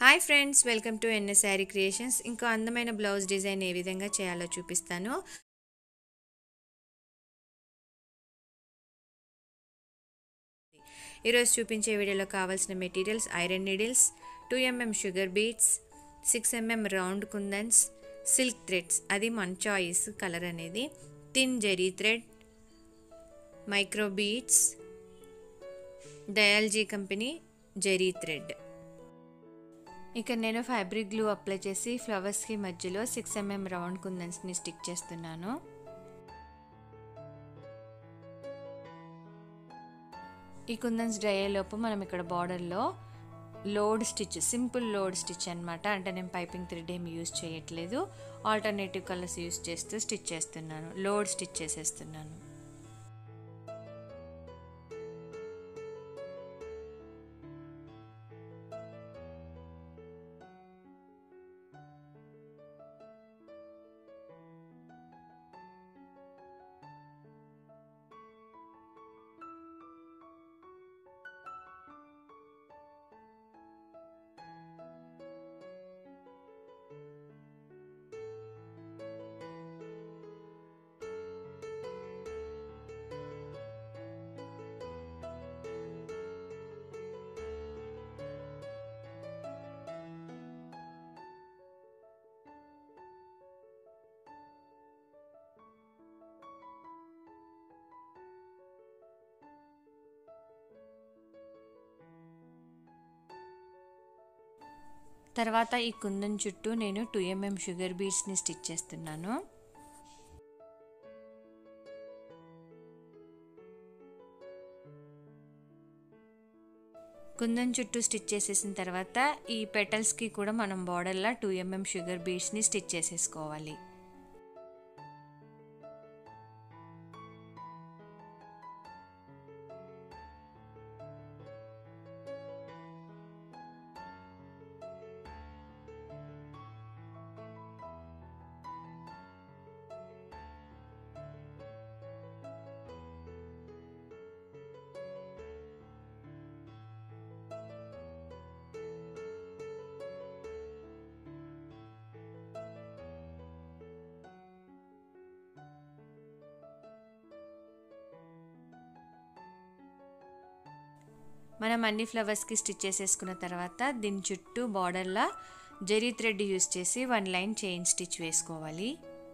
hi friends welcome to NS Saree Creations ఇంకో అందమైన blouse design ఏ విధంగా చేయాలో చూపిస్తాను ఈరోజు చూపించే వీడియోలో కావాల్సిన materials iron needles two mm sugar beads six mm round kundans silk threads అది మన చాయిస్ కలర్ అనేది thin zari thread micro beads డయాల్జీ కంపెనీ జెరీ థ్రెడ్ ఇక నేను ఫ్యాబ్రిక్ గ్లూ అప్లై చేసి ఫ్లవర్స్కి మధ్యలో సిక్స్ ఎంఎం రౌండ్ కుందన్స్ని స్టిక్ చేస్తున్నాను ఈ కుందన్స్ డ్రై అయ్యేలోపు మనం ఇక్కడ బార్డర్లో load stitch simple load stitch అనమాట అంటే నేను పైపింగ్ థ్రెడ్ ఏమి యూజ్ చేయట్లేదు ఆల్టర్నేటివ్ కలర్స్ యూజ్ చేస్తూ స్టిచ్ చేస్తున్నాను లోడ్ స్టిచ్ చేసేస్తున్నాను తర్వాత ఈ కుందన్ చుట్టూ నేను టూ ఎంఎం షుగర్ బీడ్స్ని స్టిచ్ చేస్తున్నాను కుందన్ చుట్టూ స్టిచ్ చేసేసిన తర్వాత ఈ పెటల్స్కి కూడా మనం బార్డర్లా టూ ఎంఎం షుగర్ బీడ్స్ని స్టిచ్ చేసేసుకోవాలి మనం అన్ని ఫ్లవర్స్కి స్టిచ్ చేసేసుకున్న తర్వాత దీని చుట్టూ బార్డర్లా జెరీ థ్రెడ్ యూస్ చేసి వన్ లైన్ చైన్ స్టిచ్ వేసుకోవాలి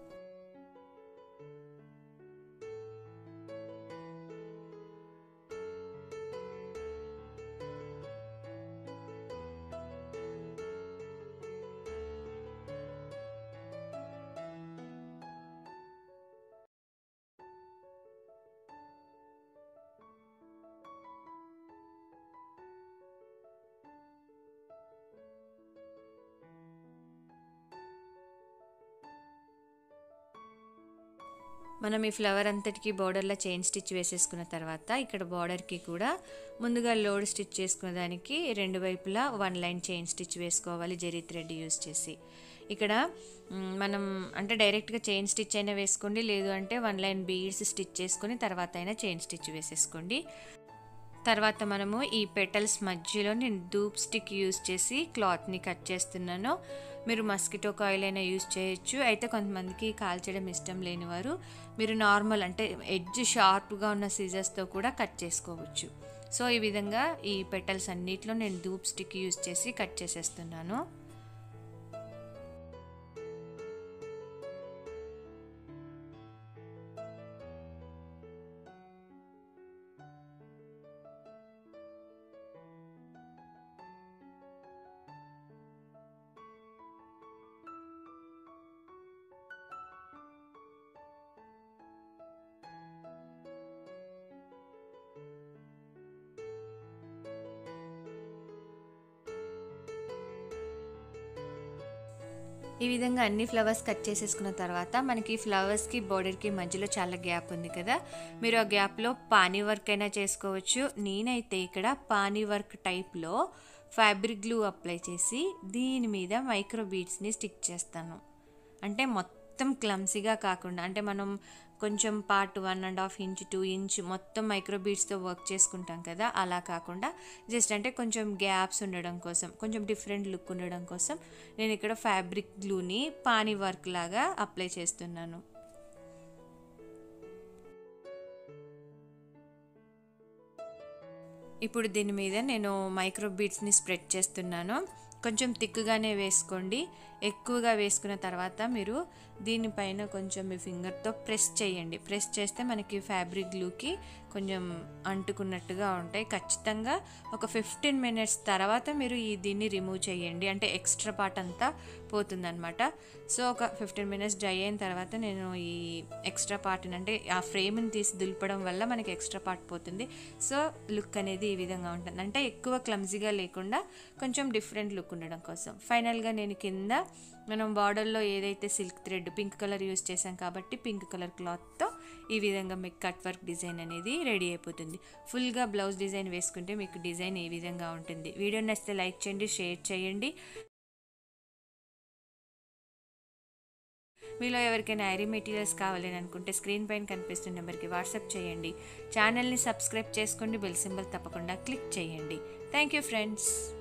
మనం ఈ ఫ్లవర్ అంతటికి బార్డర్లో చైన్ స్టిచ్ వేసేసుకున్న తర్వాత ఇక్కడ బార్డర్కి కూడా ముందుగా లోడ్ స్టిచ్ చేసుకున్న దానికి రెండు వైపులా వన్ లైన్ చైన్ స్టిచ్ వేసుకోవాలి జెరీ థ్రెడ్ యూస్ చేసి ఇక్కడ మనం అంటే డైరెక్ట్గా చైన్ స్టిచ్ అయినా వేసుకోండి లేదు అంటే వన్ లైన్ బీడ్స్ స్టిచ్ చేసుకొని తర్వాత అయినా చైన్ స్టిచ్ వేసేసుకోండి తర్వాత మనము ఈ పెటల్స్ మధ్యలో నేను ధూప్ స్టిక్ యూస్ చేసి క్లాత్ని కట్ చేస్తున్నాను మీరు మస్కిటో కాయిల్ అయినా యూస్ చేయొచ్చు అయితే కొంతమందికి కాల్చడం ఇష్టం లేనివారు మీరు నార్మల్ అంటే ఎడ్జ్ షార్ప్గా ఉన్న సీజర్స్తో కూడా కట్ చేసుకోవచ్చు సో ఈ విధంగా ఈ పెటల్స్ అన్నిట్లో నేను ధూప్ స్టిక్ యూస్ చేసి కట్ చేసేస్తున్నాను ఈ విధంగా అన్ని ఫ్లవర్స్ కట్ చేసేసుకున్న తర్వాత మనకి ఫ్లవర్స్కి బోర్డర్కి మధ్యలో చాలా గ్యాప్ ఉంది కదా మీరు ఆ గ్యాప్లో పానీ వర్క్ అయినా చేసుకోవచ్చు నేనైతే ఇక్కడ పానీ వర్క్ టైప్లో ఫ్యాబ్రిక్ గ్లూ అప్లై చేసి దీని మీద మైక్రో బీడ్స్ని స్టిక్ చేస్తాను అంటే మొత్తం మొత్తం క్లమ్సీగా కాకుండా అంటే మనం కొంచెం part one and half inch two inch మొత్తం మైక్రో బీడ్స్తో వర్క్ చేసుకుంటాం కదా అలా కాకుండా జస్ట్ అంటే కొంచెం గ్యాప్స్ ఉండడం కోసం కొంచెం డిఫరెంట్ లుక్ ఉండడం కోసం నేను ఇక్కడ ఫ్యాబ్రిక్ గ్లూని పానీ వర్క్ లాగా అప్లై చేస్తున్నాను ఇప్పుడు దీని మీద నేను మైక్రో బీడ్స్ని స్ప్రెడ్ చేస్తున్నాను కొంచెం థిక్గానే వేసుకోండి ఎక్కువగా వేసుకున్న తర్వాత మీరు దీనిపైన కొంచెం మీ ఫింగర్తో ప్రెస్ చేయండి ప్రెస్ చేస్తే మనకి ఫ్యాబ్రిక్ గ్లూకి కొంచెం అంటుకున్నట్టుగా ఉంటాయి ఖచ్చితంగా ఒక ఫిఫ్టీన్ మినిట్స్ తర్వాత మీరు ఈ దీన్ని రిమూవ్ చేయండి అంటే ఎక్స్ట్రా పార్ట్ అంతా పోతుందన్నమాట సో ఒక ఫిఫ్టీన్ మినిట్స్ డ్రై అయిన తర్వాత నేను ఈ ఎక్స్ట్రా పార్ట్ని అంటే ఆ ఫ్రేమ్ని తీసి దులపడం వల్ల మనకి ఎక్స్ట్రా పార్ట్ పోతుంది సో లుక్ అనేది ఈ విధంగా ఉంటుంది అంటే ఎక్కువ క్లమ్జీగా లేకుండా కొంచెం డిఫరెంట్ లుక్ ఉండడం కోసం ఫైనల్గా నేను కింద మనం బార్డర్లో ఏదైతే silk thread pink colour use చేసాం కాబట్టి పింక్ కలర్ క్లాత్తో ఈ విధంగా మీకు కట్ వర్క్ డిజైన్ అనేది రెడీ అయిపోతుంది ఫుల్గా బ్లౌజ్ డిజైన్ వేసుకుంటే మీకు డిజైన్ ఈ విధంగా ఉంటుంది వీడియో నచ్చితే లైక్ చేయండి షేర్ చేయండి మీలో ఎవరికైనా ఐరీ మెటీరియల్స్ కావాలని అనుకుంటే స్క్రీన్ పైన కనిపిస్తున్న నెంబర్కి వాట్సాప్ చేయండి ఛానల్ని సబ్స్క్రైబ్ చేసుకోండి బెల్ సింబల్ తప్పకుండా క్లిక్ చేయండి థ్యాంక్ యూ ఫ్రెండ్స్